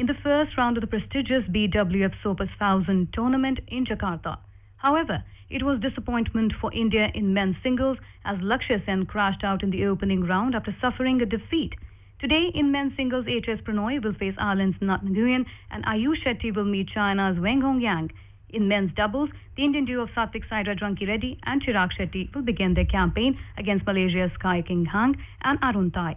in the first round of the prestigious BWF Sopas 1000 tournament in Jakarta. However, it was disappointment for India in men's singles as Lakshya Sen crashed out in the opening round after suffering a defeat. Today in men's singles, HS Pranoy will face Ireland's Nat Nguyen and Ayush Shetty will meet China's Wang Hongyang. In men's doubles, the Indian duo of Satvik Sairaj Ranki Reddy and Chirag Shetty will begin their campaign against Malaysia's Sky King Hang and Arun Tai.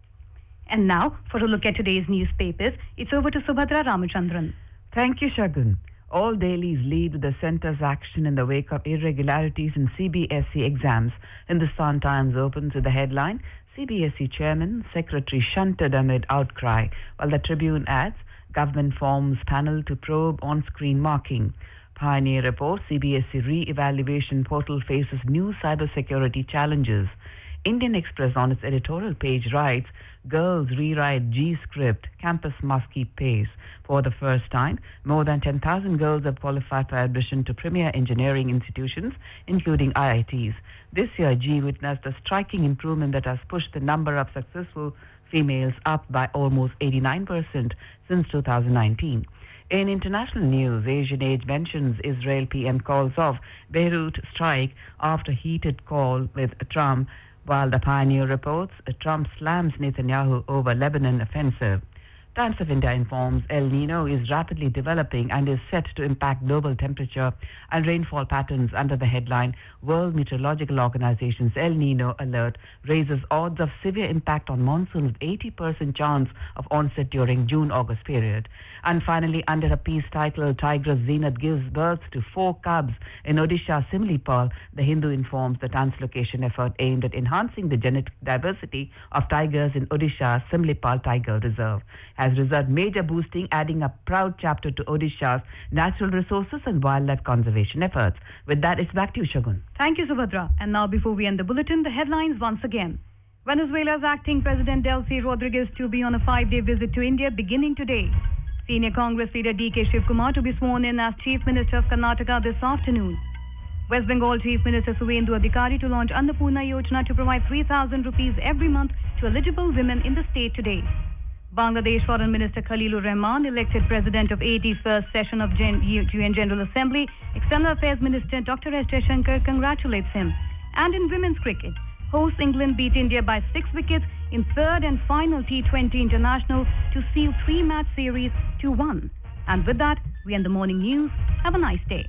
And now, for a look at today's newspapers, it's over to Subhadra Ramachandran. Thank you, Shagun. All dailies lead with the centre's action in the wake of irregularities in CBSE exams. Hindustan Times opens with the headline CBSE chairman, secretary shunted amid outcry, while the Tribune adds government forms panel to probe on screen marking. Pioneer reports CBSE re evaluation portal faces new cybersecurity challenges. Indian Express on its editorial page writes Girls rewrite G script, campus must keep pace. For the first time, more than 10,000 girls have qualified for admission to premier engineering institutions, including IITs. This year, G witnessed a striking improvement that has pushed the number of successful females up by almost 89% since 2019. In international news, Asian Age mentions Israel PM calls off Beirut strike after heated call with Trump, while the Pioneer reports Trump slams Netanyahu over Lebanon offensive. Times of India informs El Nino is rapidly developing and is set to impact global temperature and rainfall patterns under the headline World Meteorological Organization's El Nino alert raises odds of severe impact on monsoon with 80% chance of onset during June-August period. And finally, under a piece titled Tigress Zenith gives birth to four cubs in Odisha Simlipal, the Hindu informs the translocation effort aimed at enhancing the genetic diversity of tigers in Odisha's Simlipal Tiger Reserve has resulted major boosting, adding a proud chapter to Odisha's natural resources and wildlife conservation efforts. With that, it's back to you, Shagun. Thank you, Subhadra. And now, before we end the bulletin, the headlines once again. Venezuela's acting President Delcy Rodriguez to be on a five-day visit to India beginning today. Senior Congress leader D.K. Shivkumar to be sworn in as Chief Minister of Karnataka this afternoon. West Bengal Chief Minister Suvendu Adhikari to launch Annapurna Yojana to provide 3,000 rupees every month to eligible women in the state today. Bangladesh Foreign Minister Khalilur Rahman, elected President of 81st session of Gen- UN General Assembly, External Affairs Minister Dr. S. Shankar congratulates him. And in women's cricket, hosts England beat India by six wickets in third and final T20 international to seal three-match series to one. And with that, we end the morning news. Have a nice day.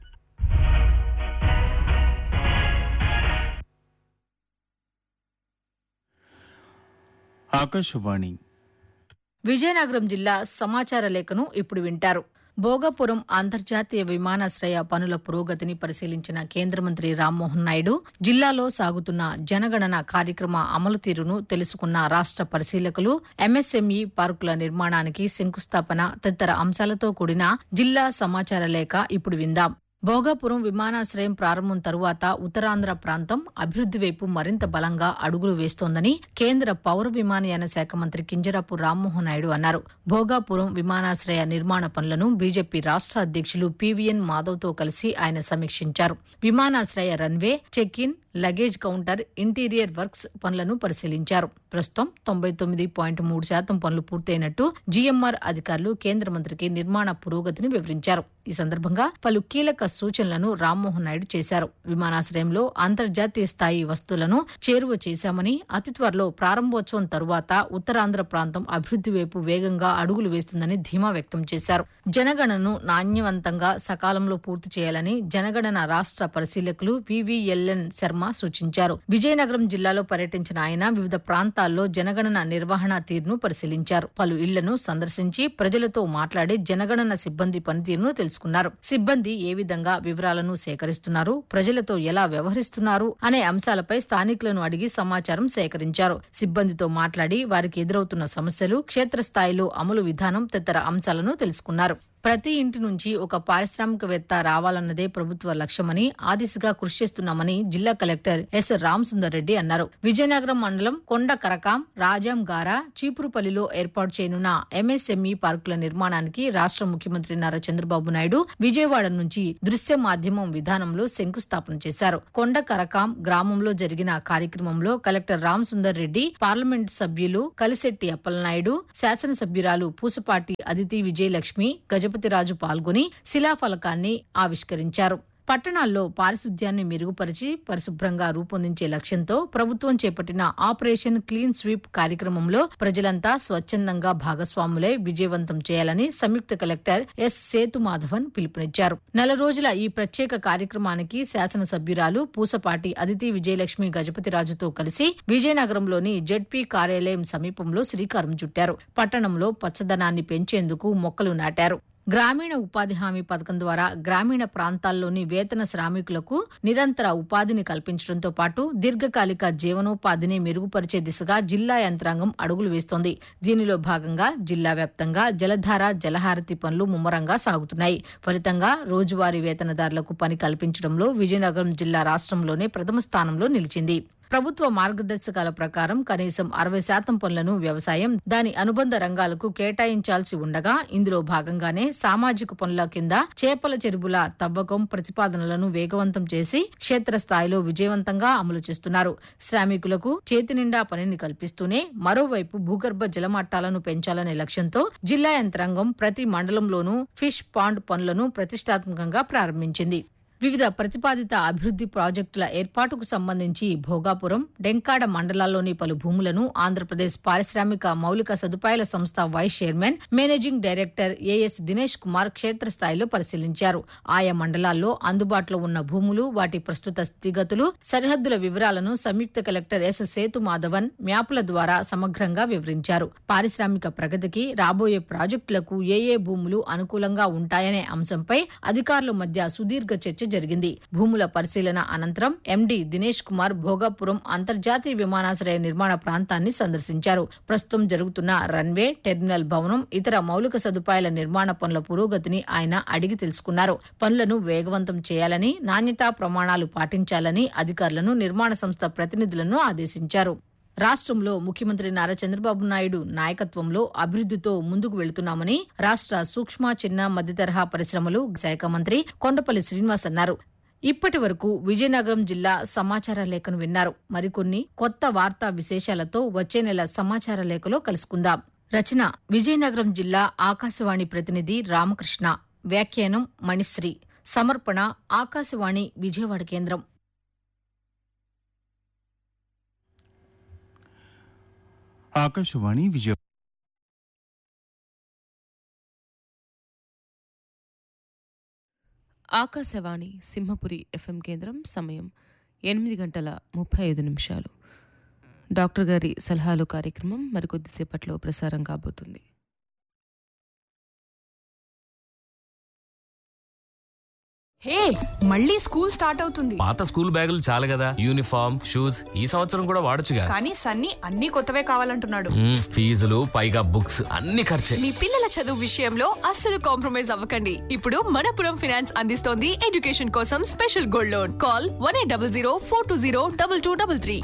Akashvani Vizianagaram జిల్లా సమాచార లేఖను ఇప్పుడు వింటారు భోగాపురం అంతర్జాతీయ విమానాశ్రయ పనుల పురోగతిని పరిశీలించిన కేంద్ర మంత్రి రామ్మోహన్ నాయుడు జిల్లాలో సాగుతున్న జనగణన కార్యక్రమ అమలు తీరును తెలుసుకున్న రాష్ట పరిశీలకులు ఎంఎస్ఎంఈ పార్కుల నిర్మాణానికి శంకుస్థాపన తదితర అంశాలతో కూడిన జిల్లా సమాచార లేఖ ఇప్పుడు విందాం భోగాపురం విమానాశ్రయం ప్రారంభం తరువాత ఉత్తరాంధ్ర ప్రాంతం అభివృద్ది వైపు మరింత బలంగా అడుగులు వేస్తోందని కేంద్ర పౌర విమానయాన శాఖ మంత్రి కింజరాపు రామ్మోహన్ నాయుడు అన్నారు భోగాపురం విమానాశ్రయ నిర్మాణ పనులను బీజేపీ రాష్ట అధ్యక్షులు పీవీఎన్ మాధవ్తో కలిసి ఆయన సమీక్షించారు విమానాశ్రయ runway check in luggage counter interior works పనులను పరిశీలించారు ప్రస్తుతం తొంభై తొమ్మిది పాయింట్ మూడు శాతం పనులు పూర్తయినట్టు జీఎంఆర్ అధికారులు కేంద్ర మంత్రికి నిర్మాణ పురోగతిని వివరించారు ఈ సందర్భంగా పలు కీలక సూచనలను రామ్మోహన్ నాయుడు చేశారు విమానాశ్రయంలో అంతర్జాతీయ స్థాయి వస్తువులను చేరువ చేశామని అతి త్వరలో ప్రారంభోత్సవం తరువాత ఉత్తరాంధ్ర ప్రాంతం అభివృద్ది వైపు వేగంగా అడుగులు వేస్తుందని ధీమా వ్యక్తం చేశారు జనగణను నాణ్యవంతంగా సకాలంలో పూర్తి చేయాలని జనగణన రాష్ట పరిశీలకులు వివిఎల్ఎన్ శర్మ సూచించారు విజయనగరం జిల్లాలో పర్యటించిన ఆయన వివిధ ప్రాంతాల్లో జనగణన నిర్వహణ తీరును పరిశీలించారు పలు ఇళ్లను సందర్శించి ప్రజలతో మాట్లాడి జనగణన సిబ్బంది పనితీరును తెలుసుకున్నారు సిబ్బంది ఏ విధంగా వివరాలను సేకరిస్తున్నారు ప్రజలతో ఎలా వ్యవహరిస్తున్నారు అనే అంశాలపై స్థానికులను అడిగి సమాచారం సేకరించారు సిబ్బందితో మాట్లాడి వారికి ఎదురవుతున్న సమస్యలు క్షేత్రస్థాయిలో అమలు విధానం తదితర అంశాలను తెలుసుకున్నారు ప్రతి ఇంటి నుంచి ఒక పారిశ్రామికవేత్త రావాలన్నదే ప్రభుత్వ లక్ష్యమని ఆ దిశగా కృషి చేస్తున్నామని జిల్లా కలెక్టర్ ఎస్ రామసుందర్ రెడ్డి అన్నారు విజయనగరం మండలం కొండ కరకాం రాజాం గారా చీపురుపల్లిలో ఏర్పాటు చేయనున్న ఎంఎస్ఎంఈ పార్కుల నిర్మాణానికి రాష్ట్ర ముఖ్యమంత్రి నారా చంద్రబాబు నాయుడు విజయవాడ నుంచి దృశ్య మాధ్యమం విధానంలో శంకుస్థాపన చేశారు కొండ కరకాం గ్రామంలో జరిగిన కార్యక్రమంలో కలెక్టర్ రామసుందర్ రెడ్డి పార్లమెంట్ సభ్యులు కలిశెట్టి అప్పలనాయుడు శాసనసభ్యురాలు పూసపాటి అదితి విజయలక్ష్మి గజపతిరాజు పాల్గొని శిలాఫలకాన్ని ఆవిష్కరించారు పట్టణాల్లో పారిశుద్ధ్యాన్ని మెరుగుపరిచి పరిశుభ్రంగా రూపొందించే లక్ష్యంతో ప్రభుత్వం చేపట్టిన ఆపరేషన్ క్లీన్ స్వీప్ కార్యక్రమంలో ప్రజలంతా స్వచ్ఛందంగా భాగస్వాములై విజయవంతం చేయాలని సంయుక్త కలెక్టర్ ఎస్ సేతుమాధవన్ పిలుపునిచ్చారు నెల రోజుల ఈ ప్రత్యేక కార్యక్రమానికి శాసనసభ్యురాలు పూసపాటి అదితి విజయలక్ష్మి గజపతిరాజుతో కలిసి విజయనగరంలోని జెడ్పీ కార్యాలయం సమీపంలో శ్రీకారం చుట్టారు పట్టణంలో పచ్చదనాన్ని పెంచేందుకు మొక్కలు నాటారు గ్రామీణ ఉపాధి హామీ పథకం ద్వారా గ్రామీణ ప్రాంతాల్లోని వేతన శ్రామికులకు నిరంతర ఉపాధిని కల్పించడంతో పాటు దీర్ఘకాలిక జీవనోపాధిని మెరుగుపరిచే దిశగా జిల్లా యంత్రాంగం అడుగులు వేస్తోంది దీనిలో భాగంగా జిల్లా వ్యాప్తంగా జలధార జలహారతి పనులు ముమ్మరంగా సాగుతున్నాయి ఫలితంగా రోజువారీ వేతనదారులకు పని కల్పించడంలో విజయనగరం జిల్లా రాష్ట్రంలోనే ప్రథమ స్థానంలో నిలిచింది ప్రభుత్వ మార్గదర్శకాల ప్రకారం కనీసం అరవై శాతం పనులను వ్యవసాయం దాని అనుబంధ రంగాలకు కేటాయించాల్సి ఉండగా ఇందులో భాగంగానే సామాజిక పనుల కింద చేపల చెరువుల తవ్వకం ప్రతిపాదనలను వేగవంతం చేసి క్షేత్రస్థాయిలో విజయవంతంగా అమలు చేస్తున్నారు శ్రామికులకు చేతి నిండా పనిని కల్పిస్తూనే మరోవైపు భూగర్భ జలమట్టాలను పెంచాలనే లక్ష్యంతో జిల్లా యంత్రాంగం ప్రతి మండలంలోనూ ఫిష్ పాండ్ పనులను ప్రతిష్టాత్మకంగా ప్రారంభించింది వివిధ ప్రతిపాదిత అభివృద్ది ప్రాజెక్టుల ఏర్పాటుకు సంబంధించి భోగాపురం డెంకాడ మండలాల్లోని పలు భూములను ఆంధ్రప్రదేశ్ పారిశ్రామిక మౌలిక సదుపాయాల సంస్థ vice chairman managing director AS Dinesh Kumar క్షేత్రస్థాయిలో పరిశీలించారు ఆయా మండలాల్లో అందుబాటులో ఉన్న భూములు వాటి ప్రస్తుత స్థితిగతులు సరిహద్దుల వివరాలను సంయుక్త కలెక్టర్ ఎస్ సేతు మాధవన్ మ్యాపుల ద్వారా సమగ్రంగా వివరించారు పారిశ్రామిక ప్రగతికి రాబోయే ప్రాజెక్టులకు ఏ ఏ భూములు అనుకూలంగా ఉంటాయనే అంశంపై అధికారుల మధ్య సుదీర్ఘ చర్చ జరిగింది భూముల పరిశీలన అనంతరం ఎండీ దినేష్ కుమార్ భోగాపురం అంతర్జాతీయ విమానాశ్రయ నిర్మాణ ప్రాంతాన్ని సందర్శించారు ప్రస్తుతం జరుగుతున్న రన్వే టెర్మినల్ భవనం ఇతర మౌలిక సదుపాయాల నిర్మాణ పనుల పురోగతిని ఆయన అడిగి తెలుసుకున్నారు పనులను వేగవంతం చేయాలని నాణ్యతా ప్రమాణాలు పాటించాలని అధికారులను నిర్మాణ సంస్థ ప్రతినిధులను ఆదేశించారు రాష్ట్రంలో ముఖ్యమంత్రి నారా చంద్రబాబు నాయుడు నాయకత్వంలో అభివృద్దితో ముందుకు వెళుతున్నామని రాష్ట్ర సూక్ష్మ చిన్న మధ్యతరహా పరిశ్రమలు శాఖ మంత్రి కొండపల్లి శ్రీనివాస్ అన్నారు ఇప్పటి వరకు విజయనగరం జిల్లా సమాచార లేఖను విన్నారు మరికొన్ని కొత్త వార్తా విశేషాలతో వచ్చే నెల సమాచార లేఖలో కలుసుకుందాం రచన విజయనగరం జిల్లా ఆకాశవాణి ప్రతినిధి రామకృష్ణ వ్యాఖ్యానం మణిశ్రీ సమర్పణ ఆకాశవాణి విజయవాడ కేంద్రం ఆకాశవాణి విజయ ఆకాశవాణి సింహపురి ఎఫ్ఎం కేంద్రం సమయం ఎనిమిది గంటల ముప్పై ఐదు నిమిషాలు డాక్టర్ గారి సలహాలు కార్యక్రమం మరికొద్దిసేపట్లో ప్రసారం కాబోతుంది హే మళ్ళీ స్కూల్ స్టార్ట్ అవుతుంది పాత స్కూల్ బ్యాగులు చాలు కదా యూనిఫామ్ షూస్ ఈ సంవత్సరం కూడా వాడొచ్చుగా కానీ సన్నీ అన్ని కొత్తవే కావాలంటున్నాడు మ్మ్, ఫీజులు పైగా బుక్స్ అన్ని ఖర్చే మీ పిల్లల చదువు విషయంలో అస్సలు కాంప్రమైజ్ అవ్వకండి ఇప్పుడు మనపురం ఫినాన్స్ అందిస్తోంది ఎడ్యుకేషన్ కోసం special gold loan call one eight double zero four two zero double two double three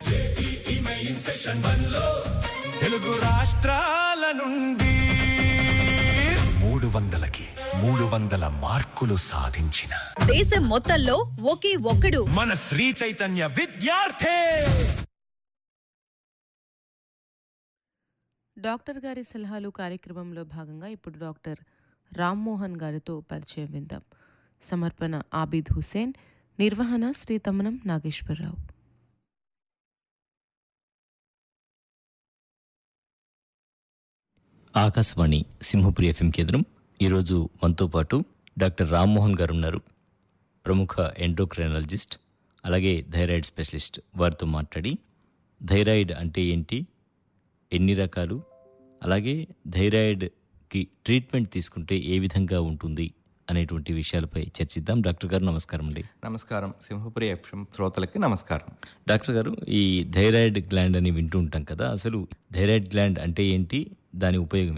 Telugu రాష్ట్రాల నుండి మూడు వందలకి మూడు వందల మార్కులు సాధించిన దేశం మొత్తంలో ఒకే ఒక్కడు మన శ్రీ చైతన్య విద్యార్థి డాక్టర్ గారి సలహాలు కార్యక్రమంలో భాగంగా ఇప్పుడు డాక్టర్ రామ్మోహన్ గారితో పరిచయం విందాం సమర్పణ ఆబిద్ హుసేన్ నిర్వహణ శ్రీతమనం నాగేశ్వరరావు ఆకాశవాణి సింహపురి ఎఫ్ఎం కేంద్రం ఈరోజు మనతో పాటు డాక్టర్ రామ్మోహన్ గారు ఉన్నారు ప్రముఖ ఎండోక్రైనాలజిస్ట్ అలాగే థైరాయిడ్ స్పెషలిస్ట్ వారితో మాట్లాడి థైరాయిడ్ అంటే ఏంటి ఎన్ని రకాలు అలాగే థైరాయిడ్కి ట్రీట్మెంట్ తీసుకుంటే ఏ విధంగా ఉంటుంది అనేటువంటి విషయాలపై చర్చిద్దాం డాక్టర్ గారు నమస్కారం అండి నమస్కారం సింహపురి ఎఫ్ఎం శ్రోతలకి నమస్కారం డాక్టర్ గారు ఈ థైరాయిడ్ గ్లాండ్ అని వింటూ ఉంటాం కదా అసలు థైరాయిడ్ గ్లాండ్ అంటే ఏంటి దాని ఉపయోగం ఏంటి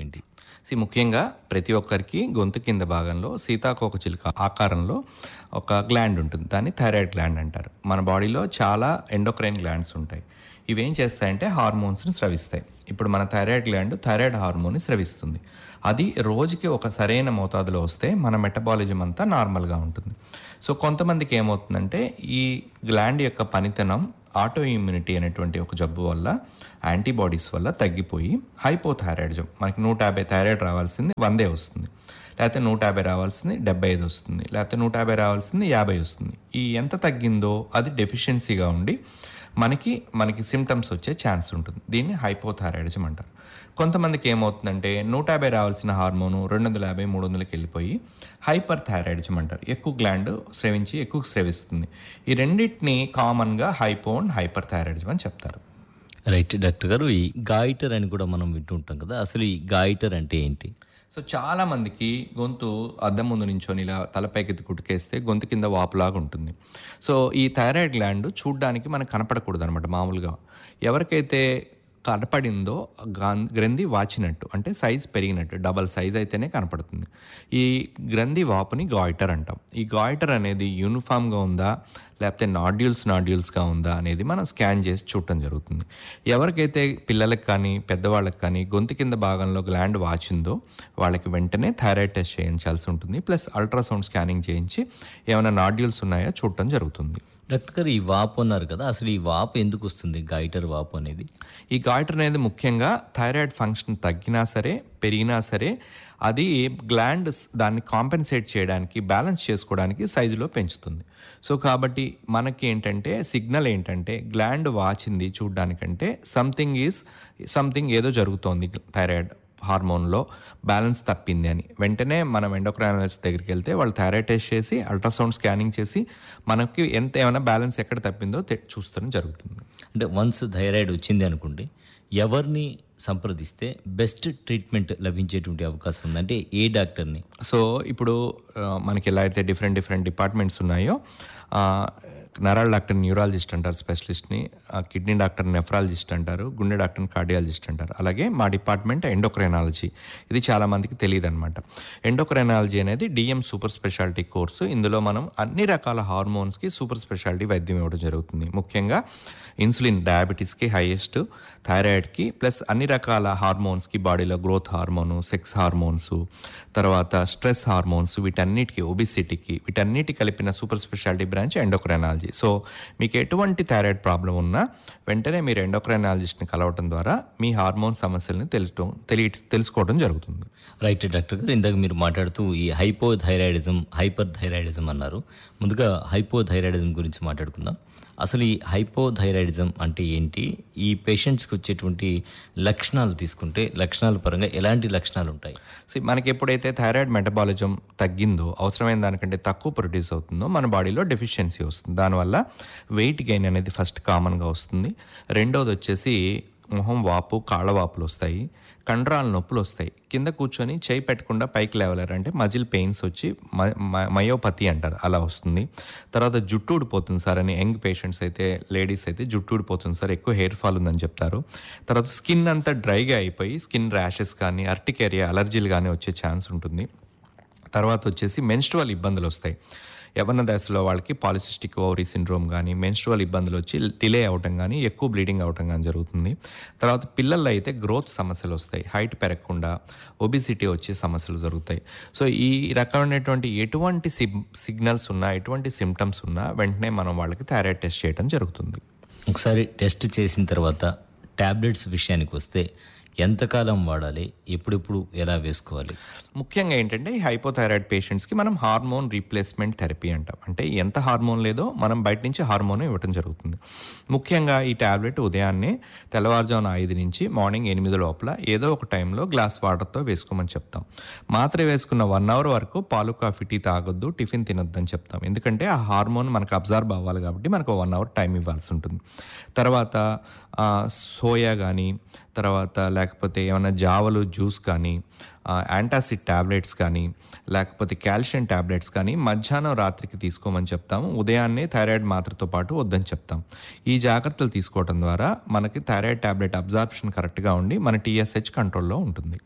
సి ముఖ్యంగా ప్రతి ఒక్కరికి గొంతు కింద భాగంలో సీతాకోక చిలుక ఆకారంలో ఒక గ్లాండ్ ఉంటుంది దాన్ని థైరాయిడ్ గ్లాండ్ అంటారు మన బాడీలో చాలా ఎండోక్రైన్ గ్లాండ్స్ ఉంటాయి ఇవి ఏం చేస్తాయంటే హార్మోన్స్ని స్రవిస్తాయి ఇప్పుడు మన థైరాయిడ్ గ్లాండ్ థైరాయిడ్ హార్మోన్ని స్రవిస్తుంది అది రోజుకి ఒక సరైన మోతాదులో వస్తే మన మెటబాలిజం అంతా నార్మల్గా ఉంటుంది సో కొంతమందికి ఏమవుతుందంటే ఈ గ్లాండ్ యొక్క పనితనం ఆటో ఇమ్యూనిటీ అనేటువంటి ఒక జబ్బు వల్ల యాంటీబాడీస్ వల్ల తగ్గిపోయి హైపోథైరాయిడిజం మనకి నూట యాభై థైరాయిడ్ రావాల్సింది వందే వస్తుంది లేకపోతే నూట యాభై రావాల్సింది డెబ్బై ఐదు వస్తుంది లేకపోతే నూట యాభై రావాల్సింది యాభై వస్తుంది ఈ ఎంత తగ్గిందో అది డెఫిషియన్సీగా ఉండి మనకి మనకి సిమ్టమ్స్ వచ్చే ఛాన్స్ ఉంటుంది దీన్ని హైపోథైరాయిడిజం అంటారు కొంతమందికి ఏమవుతుందంటే నూట యాభై రావాల్సిన హార్మోను రెండు వందల యాభై మూడు వందలకి వెళ్ళిపోయి హైపర్ థైరాయిడిజం అంటారు ఎక్కువ గ్లాండ్ స్రవించి ఎక్కువ స్రవిస్తుంది ఈ రెండింటిని కామన్గా హైపో అండ్ హైపర్ థైరాయిడిజం అని చెప్తారు రైట్ డాక్టర్ గారు ఈ గాయిటర్ అని కూడా మనం వింటుంటాం కదా అసలు ఈ గాయిటర్ అంటే ఏంటి సో చాలా మందికి గొంతు అద్దం ముందు నించొని ఇలా తలపైకి కుట్టుకేస్తే గొంతు కింద వాపులాగా ఉంటుంది సో ఈ థైరాయిడ్ గ్లాండ్ చూడ్డానికి మనకు కనపడకూడదు అనమాట మామూలుగా ఎవరికైతే కనపడిందో గాన్- గ్రంథి వాచినట్టు అంటే సైజ్ పెరిగినట్టు డబల్ సైజ్ అయితేనే కనపడుతుంది ఈ గ్రంథి వాపుని గాయిటర్ అంటాం ఈ గాయిటర్ అనేది యూనిఫామ్గా ఉందా లేకపోతే నాడ్యూల్స్ నాడ్యూల్స్గా ఉందా అనేది మనం స్కాన్ చేసి చూడటం జరుగుతుంది ఎవరికైతే పిల్లలకు కానీ పెద్దవాళ్ళకి కానీ గొంతు కింద భాగంలో గ్లాండ్ వాచిందో వాళ్ళకి వెంటనే థైరాయిడ్ టెస్ట్ చేయించాల్సి ఉంటుంది ప్లస్ అల్ట్రాసౌండ్ స్కానింగ్ చేయించి ఏమైనా నాడ్యూల్స్ ఉన్నాయో చూడటం జరుగుతుంది డాక్టర్ గారు ఈ వాపు అన్నారు కదా అసలు ఈ వాపు ఎందుకు వస్తుంది గాయిటర్ వాపు అనేది ఈ గాయిటర్ అనేది ముఖ్యంగా థైరాయిడ్ ఫంక్షన్ తగ్గినా సరే పెరిగినా సరే అది గ్లాండ్ దాన్ని కాంపెన్సేట్ చేయడానికి బ్యాలెన్స్ చేసుకోవడానికి సైజులో పెంచుతుంది సో కాబట్టి మనకి ఏంటంటే సిగ్నల్ ఏంటంటే గ్లాండ్ వాచింది చూడడానికంటే సంథింగ్ ఈజ్ సంథింగ్ ఏదో జరుగుతోంది థైరాయిడ్ హార్మోన్లో బ్యాలెన్స్ తప్పింది అని వెంటనే మనం ఎండోక్రైనాలజిస్ట్ దగ్గరికి వెళ్తే వాళ్ళు థైరాయిడ్ టెస్ట్ చేసి అల్ట్రాసౌండ్ స్కానింగ్ చేసి మనకి ఎంత ఏమైనా బ్యాలెన్స్ ఎక్కడ తప్పిందో తె- చూస్తడం జరుగుతుంది అంటే వన్స్ థైరాయిడ్ వచ్చింది అనుకోండి ఎవరిని సంప్రదిస్తే బెస్ట్ ట్రీట్మెంట్ లభించేటువంటి అవకాశం ఉంది అంటే ఏ డాక్టర్ని సో ఇప్పుడు ఆ, మనకి ఎలా అయితే డిఫరెంట్ డిఫరెంట్ డిపార్ట్మెంట్స్ ఉన్నాయో ఆ, నరాల డాక్టర్ న్యూరాలజిస్ట్ అంటారు స్పెషలిస్ట్ని ఆ, కిడ్నీ డాక్టర్ నెఫ్రాలజిస్ట్ అంటారు గుండె డాక్టర్ కార్డియాలజిస్ట్ అంటారు అలాగే మా డిపార్ట్మెంట్ ఎండోక్రైనాలజీ ఇది చాలా మందికి తెలియదు అనమాట ఎండోక్రైనాలజీ అనేది డిఎం సూపర్ స్పెషాలిటీ కోర్సు ఇందులో మనం అన్ని రకాల హార్మోన్స్కి సూపర్ స్పెషాలిటీ వైద్యం ఇవ్వడం జరుగుతుంది ముఖ్యంగా ఇన్సులిన్ డయాబెటీస్కి హైయెస్ట్ థైరాయిడ్కి ప్లస్ అన్ని రకాల హార్మోన్స్కి బాడీలో గ్రోత్ హార్మోను సెక్స్ హార్మోన్స్ తర్వాత స్ట్రెస్ హార్మోన్స్ వీటన్నిటికి ఒబిసిటీకి వీటన్నిటి కలిపిన super speciality branch endocrinology so మీకు ఎటువంటి థైరాయిడ్ ప్రాబ్లం ఉన్నా వెంటనే మీరు ఎండోక్రైనాలజిస్ట్ని కలవటం ద్వారా మీ హార్మోన్ సమస్యల్ని తెలుసుకో తెలియ తెలుసుకోవడం జరుగుతుంది రైట్ డాక్టర్ గారు ఇందాక మీరు మాట్లాడుతూ ఈ హైపోథైరాయిడిజం హైపర్ థైరాయిడిజం అన్నారు ముందుగా హైపోథైరాయిడిజం గురించి మాట్లాడుకుందాం అసలు ఈ హైపోథైరాయిడిజం అంటే ఏంటి ఈ పేషెంట్స్కి వచ్చేటువంటి లక్షణాలు తీసుకుంటే లక్షణాల పరంగా ఎలాంటి లక్షణాలు ఉంటాయి సో మనకి ఎప్పుడైతే థైరాయిడ్ మెటబాలిజం తగ్గిందో అవసరమైన దానికంటే తక్కువ ప్రొడ్యూస్ అవుతుందో మన బాడీలో డెఫిషియన్సీ వస్తుంది దానివల్ల వెయిట్ గెయిన్ అనేది ఫస్ట్ కామన్గా వస్తుంది రెండోది వచ్చేసి మొహం వాపు కాళ్ళ వాపులు వస్తాయి కండరాల నొప్పులు వస్తాయి కింద కూర్చొని చేయి పెట్టకుండా పైకి లేవలేరు అంటే మజిల్ పెయిన్స్ వచ్చి మ- మ- మయోపతి అంటారు అలా వస్తుంది తర్వాత జుట్టు ఊడిపోతుంది సార్ అని యంగ్ పేషెంట్స్ అయితే లేడీస్ అయితే జుట్టు ఊడిపోతుంది సార్ ఎక్కువ హెయిర్ ఫాల్ ఉందని చెప్తారు తర్వాత స్కిన్ అంతా డ్రైగా అయిపోయి స్కిన్ ర్యాషెస్ కానీ అర్టికేరియా అలర్జీలు కానీ వచ్చే ఛాన్స్ ఉంటుంది తర్వాత వచ్చేసి మెన్స్ట్రువల్ ఇబ్బందులు వస్తాయి యవన దశలో వాళ్ళకి పాలిసిస్టిక్ ఓవరీ సిండ్రోమ్ కానీ మెన్స్ట్రువల్ ఇబ్బందులు వచ్చి డిలే అవటం కానీ ఎక్కువ బ్లీడింగ్ అవటం కానీ జరుగుతుంది తర్వాత పిల్లల్లో అయితే గ్రోత్ సమస్యలు వస్తాయి హైట్ పెరగకుండా ఒబిసిటీ వచ్చే సమస్యలు జరుగుతాయి సో ఈ రకమైనటువంటి ఎటువంటి సిగ్నల్స్ ఉన్నా ఎటువంటి సిమ్టమ్స్ ఉన్నా వెంటనే మనం వాళ్ళకి థైరాయిడ్ టెస్ట్ చేయడం జరుగుతుంది ఒకసారి టెస్ట్ చేసిన తర్వాత టాబ్లెట్స్ విషయానికి వస్తే ఎంతకాలం వాడాలి ఎప్పుడెప్పుడు ఎలా వేసుకోవాలి ముఖ్యంగా ఏంటంటే ఈ హైపోథైరాయిడ్ పేషెంట్స్కి మనం హార్మోన్ రీప్లేస్మెంట్ థెరపీ అంటాం అంటే ఎంత హార్మోన్ లేదో మనం బయట నుంచి హార్మోన్ ఇవ్వటం జరుగుతుంది ముఖ్యంగా ఈ టాబ్లెట్ ఉదయాన్నే తెల్లవారుజామున ఐదు నుంచి మార్నింగ్ ఎనిమిది లోపల ఏదో ఒక టైంలో గ్లాస్ వాటర్తో వేసుకోమని చెప్తాం మాత్ర వేసుకున్న వన్ అవర్ వరకు పాలు కాఫీ టీ తాగొద్దు టిఫిన్ తినొద్దు అని చెప్తాం ఎందుకంటే ఆ హార్మోన్ మనకు అబ్జర్వ్ అవ్వాలి కాబట్టి మనకు వన్ అవర్ టైం ఇవ్వాల్సి ఉంటుంది తర్వాత ఆ, సోయా కానీ తర్వాత లేకపోతే ఏమైనా జావలు జ్యూస్ కానీ ఆ, యాంటాసిడ్ ట్యాబ్లెట్స్ కానీ లేకపోతే కాల్షియం ట్యాబ్లెట్స్ కానీ మధ్యాహ్నం రాత్రికి తీసుకోమని చెప్తాము ఉదయాన్నే థైరాయిడ్ మాత్రతో పాటు వద్దని చెప్తాం ఈ జాగ్రత్తలు తీసుకోవడం ద్వారా మనకి థైరాయిడ్ ట్యాబ్లెట్ అబ్జార్ప్షన్ కరెక్ట్గా ఉండి మన టీఎస్హెచ్ కంట్రోల్లో ఉంటుంది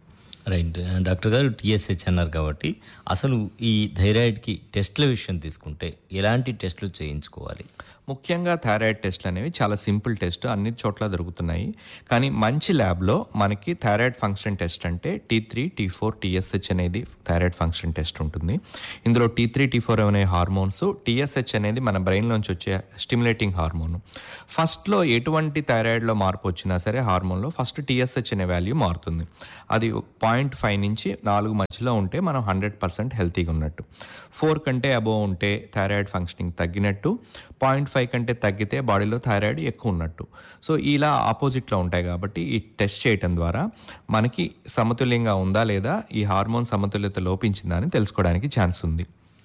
రైట్ డాక్టర్ గారు టీఎస్హెచ్ అన్నారు కాబట్టి అసలు ఈ థైరాయిడ్కి టెస్ట్ల విషయం తీసుకుంటే ఎలాంటి టెస్టులు చేయించుకోవాలి ముఖ్యంగా థైరాయిడ్ టెస్ట్లు అనేవి చాలా సింపుల్ టెస్ట్ అన్ని చోట్ల దొరుకుతున్నాయి కానీ మంచి ల్యాబ్లో మనకి థైరాయిడ్ ఫంక్షన్ టెస్ట్ అంటే T three T four TSH అనేది థైరాయిడ్ ఫంక్షన్ టెస్ట్ ఉంటుంది ఇందులో టీ త్రీ టీ ఫోర్ అనే హార్మోన్స్ టీఎస్హెచ్ అనేది మన బ్రెయిన్లోంచి వచ్చే స్టిమ్యులేటింగ్ హార్మోన్ ఫస్ట్లో ఎటువంటి థైరాయిడ్లో మార్పు వచ్చినా సరే హార్మోన్లో ఫస్ట్ టీఎస్హెచ్ అనే వాల్యూ మారుతుంది అది పాయింట్ ఫైవ్ నుంచి నాలుగు మధ్యలో ఉంటే మనం హండ్రెడ్ పర్సెంట్ హెల్తీగా ఉన్నట్టు ఫోర్ కంటే అబోవ్ ఉంటే థైరాయిడ్ ఫంక్షనింగ్ తగ్గినట్టు పాయింట్ ఫైవ్ కంటే తగ్గితే బాడీలో థైరాయిడ్ ఎక్కువ ఉన్నట్టు సో ఇలా ఆపోజిట్లో ఉంటాయి కాబట్టి ఈ టెస్ట్ చేయటం ద్వారా మనకి సమతుల్యంగా ఉందా లేదా ఈ హార్మోన్ సమతుల్యత లోపించిందా అని తెలుసుకోవడానికి ఛాన్స్ ఉంది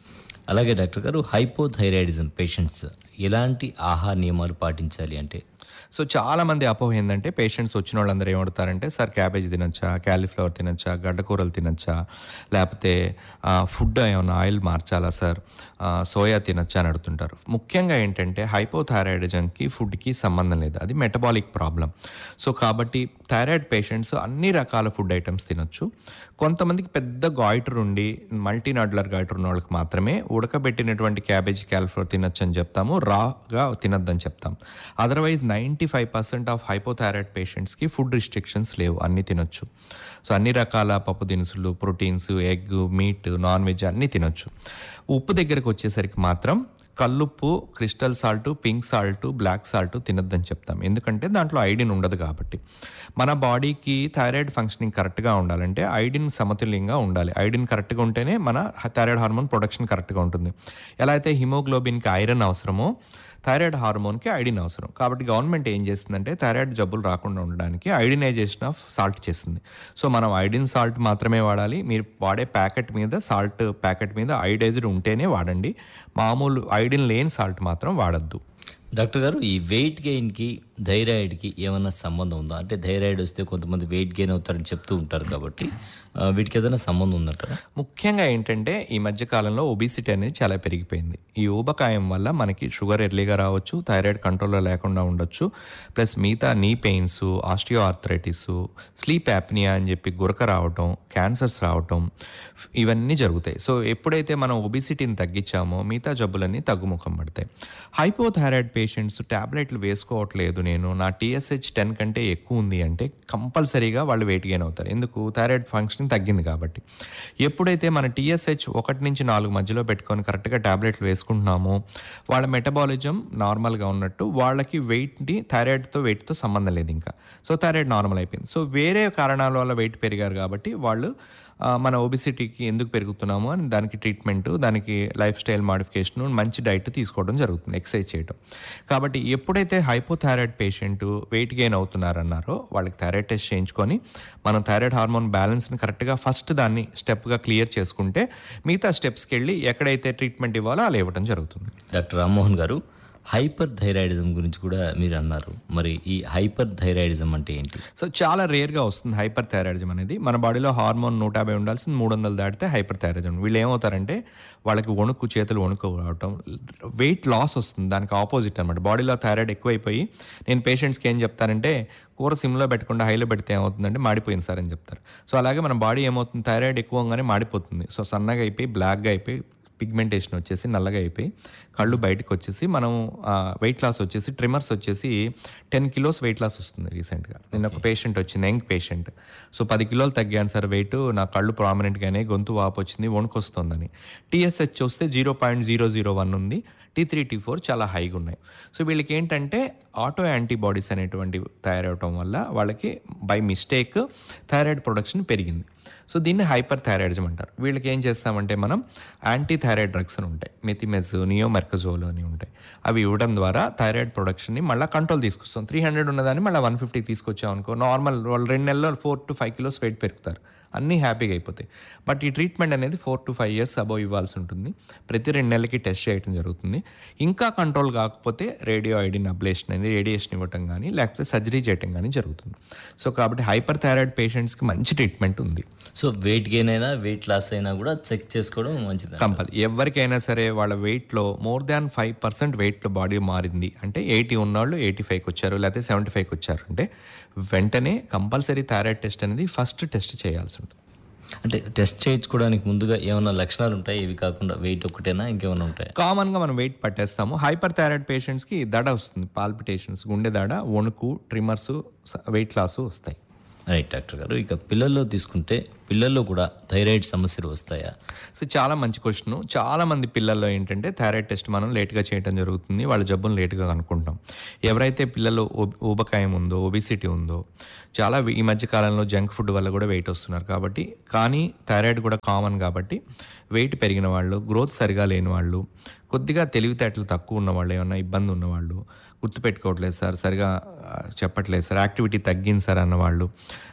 అలాగే డాక్టర్ గారు హైపోథైరాయిడిజం పేషెంట్స్ ఎలాంటి ఆహార నియమాలు పాటించాలి అంటే సో చాలా మంది అపోహ ఏంటంటే పేషెంట్స్ వచ్చిన వాళ్ళందరూ ఏమడుతారంటే సార్ క్యాబేజ్ తినొచ్చా క్యాలీఫ్లవర్ తినొచ్చా గడ్డకూరలు తినొచ్చా లేకపోతే ఫుడ్ ఏమైనా ఆయిల్ మార్చాలా సార్ ఆ, సోయా తినొచ్చా అని అడుగుతుంటారు ముఖ్యంగా ఏంటంటే హైపోథైరాయిడిజంకి ఫుడ్కి సంబంధం లేదు అది మెటబాలిక్ ప్రాబ్లం సో కాబట్టి థైరాయిడ్ పేషెంట్స్ అన్ని రకాల ఫుడ్ ఐటమ్స్ తినొచ్చు కొంతమందికి పెద్ద గాయిటర్ ఉండి మల్టీనాడ్యులర్ గాయిటర్ ఉన్న వాళ్ళకి మాత్రమే ఉడకబెట్టినటువంటి క్యాబేజ్ క్యాలిఫ్లవర్ తినొచ్చు అని చెప్తాము రాగా తినొద్దని చెప్తాం otherwise ninety five percent of hypothyroid పేషెంట్స్కి ఫుడ్ రిస్ట్రిక్షన్స్ లేవు అన్నీ తినొచ్చు సో అన్ని రకాల పప్పు దినుసులు proteins egg meat non veg అన్నీ తినొచ్చు ఉప్పు దగ్గరకు వచ్చేసరికి మాత్రం కల్లుప్పు crystal salt pink salt black salt తినొద్దని చెప్తాం ఎందుకంటే దాంట్లో ఐడిన్ ఉండదు కాబట్టి మన బాడీకి థైరాయిడ్ ఫంక్షనింగ్ కరెక్ట్గా ఉండాలంటే ఐడిన్ సమతుల్యంగా ఉండాలి ఐడిన్ కరెక్ట్గా ఉంటేనే మన థైరాయిడ్ హార్మోన్ ప్రొడక్షన్ కరెక్ట్గా ఉంటుంది ఎలా అయితే హిమోగ్లోబిన్కి ఐరన్ అవసరమో థైరాయిడ్ హార్మోన్కి ఐడిన్ అవసరం కాబట్టి గవర్నమెంట్ ఏం చేస్తుందంటే థైరాయిడ్ జబ్బులు రాకుండా ఉండడానికి ఐడినైజేషన్ ఆఫ్ సాల్ట్ చేస్తుంది సో మనం ఐడిన్ సాల్ట్ మాత్రమే వాడాలి మీరు వాడే ప్యాకెట్ మీద సాల్ట్ ప్యాకెట్ మీద ఐడైజ్డ్ ఉంటేనే వాడండి మామూలు ఐడిన్ లేని సాల్ట్ మాత్రం వాడద్దు డాక్టర్ గారు ఈ వెయిట్ గెయిన్కి థైరాయిడ్కి ఏమైనా సంబంధం ఉందా అంటే థైరాయిడ్ వస్తే కొంతమంది వెయిట్ గెయిన్ అవుతారని చెప్తూ ఉంటారు కాబట్టి ఆ, వీటికి ఏదైనా సంబంధం ఉందంటారా ముఖ్యంగా ఏంటంటే ఈ మధ్య కాలంలో ఒబిసిటీ అనేది చాలా పెరిగిపోయింది ఈ ఊబకాయం వల్ల మనకి షుగర్ ఎర్లీగా రావచ్చు థైరాయిడ్ కంట్రోల్లో లేకుండా ఉండొచ్చు ప్లస్ మిగతా knee pains osteoarthritis sleep apnoea అని చెప్పి గురక రావటం క్యాన్సర్స్ రావటం ఇవన్నీ జరుగుతాయి సో ఎప్పుడైతే మనం ఒబిసిటీని తగ్గించామో మిగతా జబ్బులన్నీ తగ్గుముఖం పడతాయి హైపోథైరాయిడ్ పేషెంట్స్ ట్యాబ్లెట్లు వేసుకోవట్లేదు నేను నా టీఎస్హెచ్ టెన్ కంటే ఎక్కువ ఉంది అంటే కంపల్సరీగా వాళ్ళు వెయిట్ గెయిన్ అవుతారు ఎందుకు థైరాయిడ్ ఫంక్షన్ తగ్గింది కాబట్టి ఎప్పుడైతే మన టీఎస్హెచ్ ఒకటి నుంచి నాలుగు మధ్యలో పెట్టుకొని కరెక్ట్గా ట్యాబ్లెట్లు వేసుకుంటున్నామో వాళ్ళ మెటబాలిజం నార్మల్గా ఉన్నట్టు వాళ్ళకి వెయిట్ని థైరాయిడ్తో వెయిట్తో సంబంధం లేదు ఇంకా సో థైరాయిడ్ నార్మల్ అయిపోయింది సో వేరే కారణాల వల్ల వెయిట్ పెరిగారు కాబట్టి వాళ్ళు ఆ, మన ఒబిసిటీకి ఎందుకు పెరుగుతున్నాము అని దానికి ట్రీట్మెంట్ దానికి లైఫ్ స్టైల్ మాడిఫికేషన్ మంచి డైట్ తీసుకోవడం జరుగుతుంది ఎక్సర్సైజ్ చేయడం కాబట్టి ఎప్పుడైతే హైపోథైరాయిడ్ పేషెంట్ వెయిట్ గెయిన్ అవుతున్నారన్నారో వాళ్ళకి థైరాయిడ్ టెస్ట్ చేయించుకొని మనం థైరాయిడ్ హార్మోన్ బ్యాలెన్స్ని కరెక్ట్గా ఫస్ట్ దాన్ని స్టెప్గా క్లియర్ చేసుకుంటే మిగతా స్టెప్స్కి వెళ్ళి ఎక్కడైతే ట్రీట్మెంట్ ఇవ్వాలో అలా ఇవ్వడం జరుగుతుంది డాక్టర్ రామ్మోహన్ గారు హైపర్ థైరాయిడిజం గురించి కూడా మీరు అన్నారు మరి ఈ హైపర్ థైరాయిడిజం అంటే ఏంటి సో చాలా రేర్గా వస్తుంది హైపర్ థైరాయిడిజం అనేది మన బాడీలో హార్మోన్ నూట యాభై ఉండాల్సింది మూడు వందలు దాటితే హైపర్ థైరాయిడిజం వీళ్ళు ఏమవుతారంటే వాళ్ళకి వణుకు చేతులు వణుకు రావటం వెయిట్ లాస్ వస్తుంది దానికి ఆపోజిట్ అనమాట బాడీలో థైరాయిడ్ ఎక్కువైపోయి నేను పేషెంట్స్కి ఏం చెప్తానంటే కూర సిమ్లో పెట్టకుండా హైలో పెడితే ఏమవుతుందంటే మాడిపోయింది సార్ అని చెప్తారు సో అలాగే మన బాడీ ఏమవుతుంది థైరాయిడ్ ఎక్కువగానే మాడిపోతుంది సో సన్నగా అయిపోయి బ్లాక్గా అయిపోయి పిగ్మెంటేషన్ వచ్చేసి నల్లగా అయిపోయి కళ్ళు బయటకు వచ్చేసి మనం వెయిట్ లాస్ వచ్చేసి ట్రిమర్స్ వచ్చేసి టెన్ కిలోస్ వెయిట్ లాస్ వస్తుంది రీసెంట్గా నిన్న ఒక పేషెంట్ వచ్చింది యంగ్ పేషెంట్ సో పది కిలోలు తగ్గాను సార్ వెయిట్ నా కళ్ళు ప్రామినెంట్గానే గొంతు వాపు వచ్చింది వణుకొస్తుందని టీఎస్హెచ్ వస్తే zero point zero zero one ఉంది టీ త్రీ టీ ఫోర్ చాలా హైగా ఉన్నాయి సో వీళ్ళకి ఏంటంటే ఆటో యాంటీబాడీస్ అనేటువంటి తయారవటం వల్ల వాళ్ళకి బై మిస్టేక్ థైరాయిడ్ ప్రొడక్షన్ పెరిగింది సో దీన్ని హైపర్ థైరాయిడిజం అంటారు వీళ్ళకి ఏం చేస్తామంటే మనం యాంటీ థైరాయిడ్ డ్రగ్స్ అని ఉంటాయి మెథిమెజ్ నియోమెర్కజోల్ అని ఉంటాయి అవి ఇవ్వడం ద్వారా థైరాయిడ్ ప్రొడక్షన్ని మళ్ళీ కంట్రోల్ తీసుకొస్తాం త్రీ హండ్రెడ్ ఉన్నదాన్ని మళ్ళీ వన్ ఫిఫ్టీ తీసుకొచ్చాం అనుకో నార్మల్ వాళ్ళు రెండు నెలల్లో four to five kilos weight పెరుగుతారు అన్నీ హ్యాపీగా అయిపోతాయి బట్ ఈ ట్రీట్మెంట్ అనేది four to five years above ఇవ్వాల్సి ఉంటుంది ప్రతి రెండు నెలలకి టెస్ట్ చేయడం జరుగుతుంది ఇంకా కంట్రోల్ కాకపోతే రేడియో ఐడిన్ అబ్లేషన్ అని రేడియేషన్ ఇవ్వటం కానీ లేకపోతే సర్జరీ చేయటం కానీ జరుగుతుంది సో కాబట్టి హైపర్ థైరాయిడ్ పేషెంట్స్కి మంచి ట్రీట్మెంట్ ఉంది సో వెయిట్ గెయిన్ అయినా వెయిట్ లాస్ అయినా కూడా చెక్ చేసుకోవడం మంచిది కంపల్ ఎవరికైనా సరే వాళ్ళ వెయిట్లో మోర్ దాన్ ఫైవ్ పర్సెంట్ వెయిట్లో బాడీ మారింది అంటే ఎయిటీ ఉన్నవాళ్ళు ఎయిటీ ఫైవ్కి వచ్చారు లేకపోతే సెవెంటీ ఫైవ్కి వచ్చారు అంటే వెంటనే కంపల్సరీ థైరాయిడ్ టెస్ట్ అనేది ఫస్ట్ టెస్ట్ చేయాల్సి ఉంటుంది అంటే టెస్ట్ చేయించుకోవడానికి ముందుగా ఏమైనా లక్షణాలు ఉంటాయి ఇవి కాకుండా వెయిట్ ఒకటేనా ఇంకేమైనా ఉంటాయా కామన్గా మనం వెయిట్ పట్టేస్తాము హైపర్ థైరాయిడ్ పేషెంట్స్కి దడ వస్తుంది పాల్పిటేషన్స్ గుండె దడ వణుకు ట్రిమర్స్ వెయిట్ లాస్ వస్తాయి రైట్ డాక్టర్ గారు ఇక పిల్లల్లో తీసుకుంటే పిల్లల్లో కూడా థైరాయిడ్ సమస్యలు వస్తాయా సో చాలా మంచి క్వశ్చన్ చాలా మంది పిల్లల్లో ఏంటంటే థైరాయిడ్ టెస్ట్ మనం లేట్గా చేయడం జరుగుతుంది వాళ్ళ జబ్బును లేట్గా కనుక్కుంటాం ఎవరైతే పిల్లలు ఊబ- ఊబకాయం ఉందో ఒబిసిటీ ఉందో చాలా ఈ మధ్య కాలంలో జంక్ ఫుడ్ వల్ల కూడా వెయిట్ వస్తున్నారు కాబట్టి కానీ థైరాయిడ్ కూడా కామన్ కాబట్టి వెయిట్ పెరిగిన వాళ్ళు గ్రోత్ సరిగా లేని వాళ్ళు కొద్దిగా తెలివితేటలు తక్కువ ఉన్న వాళ్ళు ఏమన్నా ఇబ్బంది ఉన్నవాళ్ళు గుర్తుపెట్టుకోవట్లేదు సార్ సరిగా ఆ, చెప్పట్లేదు సార్ యాక్టివిటీ తగ్గింది సార్ అన్నవాళ్ళు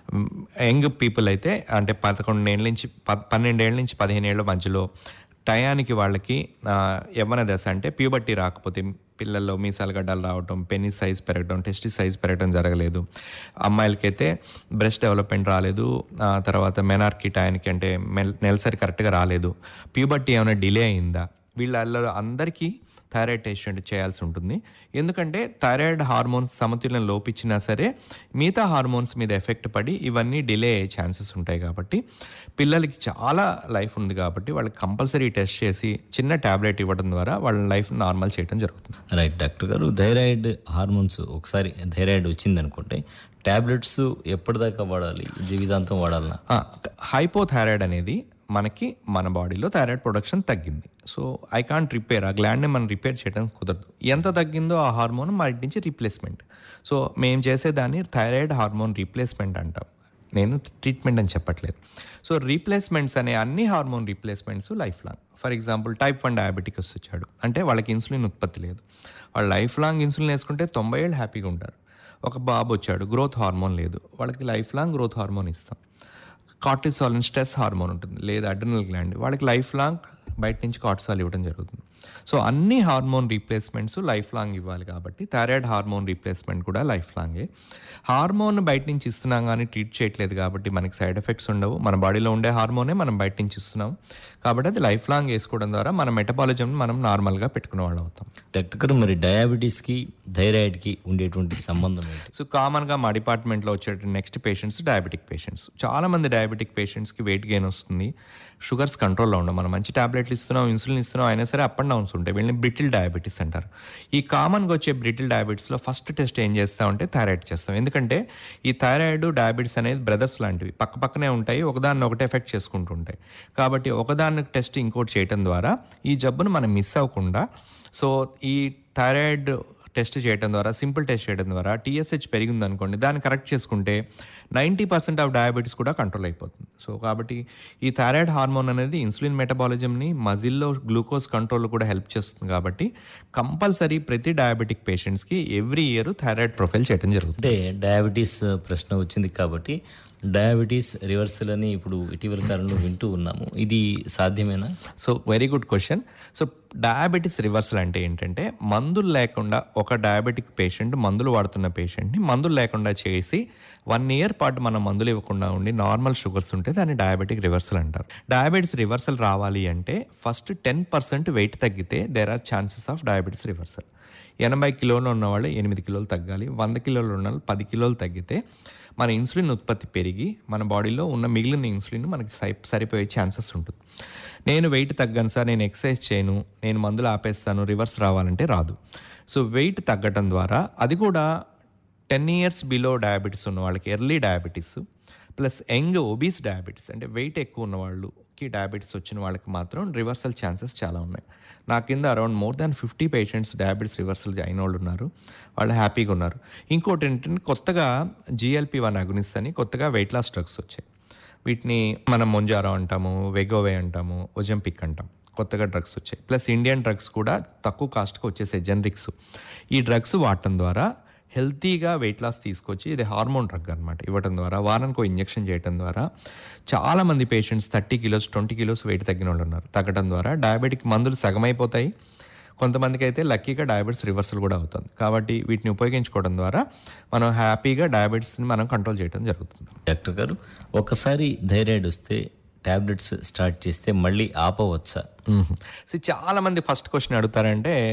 యంగ్ పీపుల్ అయితే అంటే పదకొండేళ్ళ నుంచి ప- పన్నెండేళ్ళ నుంచి పదిహేను ఏళ్ళ మధ్యలో టయానికి వాళ్ళకి ఆ, యవ్వన దశ అంటే ప్యూబర్టీ రాకపోతే పిల్లల్లో మీసాల గడ్డలు రావటం పెన్ని సైజ్ పెరగడం టెస్టి సైజ్ పెరగడం జరగలేదు అమ్మాయిలకైతే బ్రెస్ట్ డెవలప్మెంట్ రాలేదు ఆ తర్వాత మెనార్కి టయానికి అంటే మెల్ నెలసరి కరెక్ట్గా రాలేదు ప్యూబర్టీ ఏమైనా డిలే అయిందా వీళ్ళల్లో అందరికీ థైరాయిడ్ టెస్ట్ చేయాల్సి ఉంటుంది ఎందుకంటే థైరాయిడ్ హార్మోన్స్ సమతుల్యం లోపించినా సరే మిగతా హార్మోన్స్ మీద ఎఫెక్ట్ పడి ఇవన్నీ డిలే అయ్యే ఛాన్సెస్ ఉంటాయి కాబట్టి పిల్లలకి చాలా లైఫ్ ఉంది కాబట్టి వాళ్ళకి కంపల్సరీ టెస్ట్ చేసి చిన్న ట్యాబ్లెట్ ఇవ్వడం ద్వారా వాళ్ళ లైఫ్ నార్మల్ చేయడం జరుగుతుంది రైట్ డాక్టర్ గారు థైరాయిడ్ హార్మోన్స్ ఒకసారి థైరాయిడ్ వచ్చింది అనుకుంటే టాబ్లెట్స్ ఎప్పటిదాకా వాడాలి జీవితాంతం వాడాలనా హైపోథైరాయిడ్ అనేది మనకి మన బాడీలో థైరాయిడ్ ప్రొడక్షన్ తగ్గింది సో ఐ కాంట్ రిపేర్ ఆ గ్లాండ్ని మనం రిపేర్ చేయడం కుదరదు ఎంత తగ్గిందో ఆ హార్మోన్ మన నుంచి రీప్లేస్మెంట్ సో మేము చేసేదాన్ని థైరాయిడ్ హార్మోన్ రీప్లేస్మెంట్ అంటాం నేను ట్రీట్మెంట్ అని చెప్పట్లేదు సో రీప్లేస్మెంట్స్ అనే అన్ని hormone replacements lifelong for example type one diabetics వచ్చాడు అంటే వాళ్ళకి ఇన్సులిన్ ఉత్పత్తి లేదు వాళ్ళు లైఫ్ లాంగ్ ఇన్సులిన్ వేసుకుంటే తొంభై ఏళ్ళు హ్యాపీగా ఉంటారు ఒక బాబు వచ్చాడు గ్రోత్ హార్మోన్ లేదు వాళ్ళకి లైఫ్ లాంగ్ గ్రోత్ హార్మోన్ ఇస్తాం కార్టిసాల్ అని స్ట్రెస్ హార్మోన్ ఉంటుంది లేదా అడ్రినల్ గ్లాండ్ వాళ్ళకి లైఫ్ లాంగ్ బయట నుంచి కార్టిసాల్ ఇవ్వడం జరుగుతుంది సో అన్ని హార్మోన్ రీప్లేస్మెంట్స్ లైఫ్ లాంగ్ ఇవ్వాలి కాబట్టి థైరాయిడ్ హార్మోన్ రీప్లేస్మెంట్ కూడా లైఫ్ లాంగే హార్మోన్ బయట నుంచి ఇస్తున్నాం కానీ ట్రీట్ చేయట్లేదు కాబట్టి మనకి సైడ్ ఎఫెక్ట్స్ ఉండవు మన బాడీలో ఉండే హార్మోనే మనం బయట నుంచి ఇస్తున్నాం కాబట్టి అది లైఫ్ లాంగ్ వేసుకోవడం ద్వారా మన మెటబాలిజం మనం నార్మల్గా పెట్టుకునే వాళ్ళు అవుతాం డాక్టర్ గారు మరి డయాబెటీస్కి థైరాయిడ్కి ఉండేటువంటి సంబంధం ఏంటి సో కామన్గా మా డిపార్ట్మెంట్లో వచ్చే నెక్స్ట్ పేషెంట్స్ డయాబెటిక్ పేషెంట్స్ చాలా మంది డయాబెటిక్ పేషెంట్స్కి వెయిట్ గెయిన్ వస్తుంది షుగర్స్ కంట్రోల్లో ఉండవు మనం మంచి టాబ్లెట్లు ఇస్తున్నాం ఇన్సులిన్ ఇస్తున్నాం అయినా సరే అప్ అండ్ డౌన్స్ ఉంటాయి వీళ్ళని బ్రిటిల్ డయాబెటీస్ అంటారు ఈ కామన్గా వచ్చే బ్రిటిల్ డయాబెటీస్లో ఫస్ట్ టెస్ట్ ఏం చేస్తామంటే థైరాయిడ్ చేస్తాం ఎందుకంటే ఈ థైరాయిడ్ డయాబెటీస్ అనేది బ్రదర్స్ లాంటివి పక్క పక్కనే ఉంటాయి ఒకదాన్ని ఒకటి ఎఫెక్ట్ చేసుకుంటూ ఉంటాయి కాబట్టి ఒకదాన్ని టెస్ట్ ఇంకోటి చేయటం ద్వారా ఈ జబ్బును మనం మిస్ అవ్వకుండా సో ఈ థైరాయిడ్ టెస్ట్ చేయడం ద్వారా సింపుల్ టెస్ట్ చేయడం ద్వారా టీఎస్హెచ్ పెరిగింది అనుకోండి దాన్ని కరెక్ట్ చేసుకుంటే నైంటీ పర్సెంట్ ఆఫ్ డయాబెటీస్ కూడా కంట్రోల్ అయిపోతుంది సో కాబట్టి ఈ థైరాయిడ్ హార్మోన్ అనేది ఇన్సులిన్ మెటబాలిజంని మజిల్లో గ్లూకోజ్ కంట్రోల్ కూడా హెల్ప్ చేస్తుంది కాబట్టి కంపల్సరీ ప్రతి డయాబెటిక్ పేషెంట్స్కి ఎవ్రీ ఇయర్ థైరాయిడ్ ప్రొఫైల్ చేయడం జరుగుతుంది అంటే డయాబెటీస్ ప్రశ్న వచ్చింది కాబట్టి డయాబెటీస్ రివర్సల్ అని ఇప్పుడు ఇటీవల కాలంలో వింటూ ఉన్నాము ఇది సాధ్యమేనా so very good question so diabetes reversal అంటే ఏంటంటే మందులు లేకుండా ఒక డయాబెటిక్ పేషెంట్ మందులు వాడుతున్న పేషెంట్ని మందులు లేకుండా చేసి వన్ ఇయర్ పాటు మనం మందులు ఇవ్వకుండా ఉండి నార్మల్ షుగర్స్ ఉంటే దాన్ని డయాబెటిక్ రివర్సల్ అంటారు డయాబెటీస్ రివర్సల్ రావాలి అంటే ఫస్ట్ టెన్ పర్సెంట్ వెయిట్ తగ్గితే there are chances of diabetes reversal ఎనభై కిలోలు ఉన్నవాళ్ళు ఎనిమిది కిలోలు తగ్గాలి వంద కిలోలు ఉన్న వాళ్ళు పది కిలోలు తగ్గితే మన ఇన్సులిన్ ఉత్పత్తి పెరిగి మన బాడీలో ఉన్న మిగిలిన ఇన్సులిన్ మనకి సరి సరిపోయే ఛాన్సెస్ ఉంటుంది నేను వెయిట్ తగ్గాను సార్ నేను ఎక్సర్సైజ్ చేయను నేను మందులు ఆపేస్తాను రివర్స్ రావాలంటే రాదు సో వెయిట్ తగ్గటం ద్వారా అది కూడా టెన్ ఇయర్స్ బిలో డయాబెటీస్ ఉన్న వాళ్ళకి early diabetes plus young obese diabetes అంటే వెయిట్ ఎక్కువ ఉన్న వాళ్ళకి డయాబెటీస్ వచ్చిన వాళ్ళకి మాత్రం రివర్సల్ ఛాన్సెస్ చాలా ఉన్నాయి నా కింద around more than fifty patients diabetes reversal అయిన వాళ్ళు ఉన్నారు వాళ్ళు హ్యాపీగా ఉన్నారు ఇంకోటి ఏంటంటే కొత్తగా జిఎల్పి వన్ అగునిస్ అని కొత్తగా వెయిట్ లాస్ డ్రగ్స్ వచ్చాయి వీటిని మనం మొంజారో అంటాము వెగోవే అంటాము ఒజంపిక్ అంటాం కొత్తగా డ్రగ్స్ వచ్చాయి ప్లస్ ఇండియన్ డ్రగ్స్ కూడా తక్కువ కాస్ట్కి వచ్చేసాయి జెనరిక్స్ ఈ డ్రగ్స్ వాడటం ద్వారా హెల్తీగా వెయిట్ లాస్ తీసుకొచ్చి ఇది హార్మోన్ డ్రగ్ అనమాట ఇవ్వడం ద్వారా వారానికి ఇంజెక్షన్ చేయడం ద్వారా చాలామంది patients thirty kilos twenty kilos weight తగ్గిన వాళ్ళు ఉన్నారు తగ్గడం ద్వారా డయాబెటిక్ మందులు సగమైపోతాయి కొంతమందికి అయితే లక్కీగా డయాబెటీస్ రివర్సల్ కూడా అవుతుంది కాబట్టి వీటిని ఉపయోగించుకోవడం ద్వారా మనం హ్యాపీగా డయాబెటీస్ని మనం కంట్రోల్ చేయడం జరుగుతుంది డాక్టర్ గారు ఒకసారి థైరాయిడ్ వస్తే టాబ్లెట్స్ స్టార్ట్ చేస్తే మళ్ళీ ఆపవచ్చా సో చాలా మంది ఫస్ట్ క్వశ్చన్ అడుగుతారంటే